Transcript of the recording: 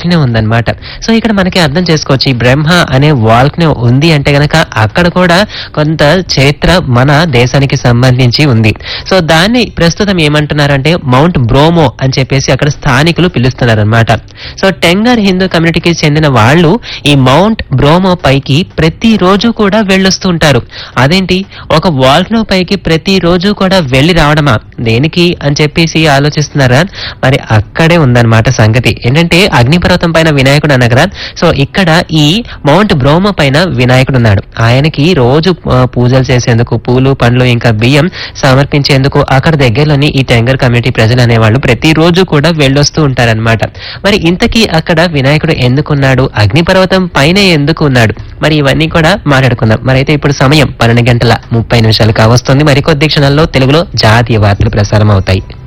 వాల్కనే ఉందన్నమాట సో ఇక్కడ మనకి అర్థం చేసుకోవచ్చు ఈ బ్రహ్మ అనే వాల్కనే ఉంది అంటే గనక అక్కడ కూడా కొంత చరిత్ర మన దేశానికి సంబంధించి ఉంది సో దాన్ని ప్రస్తుతం ఏమంటున్నారంటే మౌంట్ బ్రోమో అని చెప్పేసి అక్కడ స్థానికులు పిలుస్తున్నారన్నమాట సో టెంగర్ హిందూ కమ్యూనిటీకి చెందిన వాళ్ళు ఈ మౌంట్ బ్రోమో పైకి ప్రతి రోజు కూడా వెళ్ళొస్తూ ఉంటారు అదేంటి ఒక వాల్కనో పైకి ప్రతి రోజు కూడా వెళ్ళి రావడమా దేనికి అని చెప్పేసి ఆలోచిస్తున్నారా మరి అక్కడే ఉందన్నమాట సంగతి ఏంటంటే అగ్నిపర్వతం పైన వినాయకుడు అన్న కదా సో ఇక్కడ ఈ మౌంట్ బ్రోమో పైన వినాయకుడు ఉన్నాడు ఆయనకి రోజు ఆ, పూజలు చేసేందుకు పూలు పండ్లు ఇంకా బియ్యం సమర్పించేందుకు అక్కడ దగ్గరలోని ఈ టెంగర్ కమ్యూనిటీ ప్రజలు అనేవాళ్ళు ప్రతిరోజు కూడా వెళ్ళొస్తూ ఉంటారన్నమాట మరి ఇంతకీ అక్కడ వినాయకుడు ఎందుకున్నాడు అగ్నిపర్వతం పైన ఎందుకు ఉన్నాడు మరి ఇవన్నీ కూడా మాట్లాడుకుందాం మరి అయితే ఇప్పుడు సమయం పన్నెండు గంటల ముప్పై నిమిషాలు కావస్తుంది మరికొద్ది క్షణాల్లో తెలుగులో జాతీయ వార్తలు ప్రసారం అవుతాయి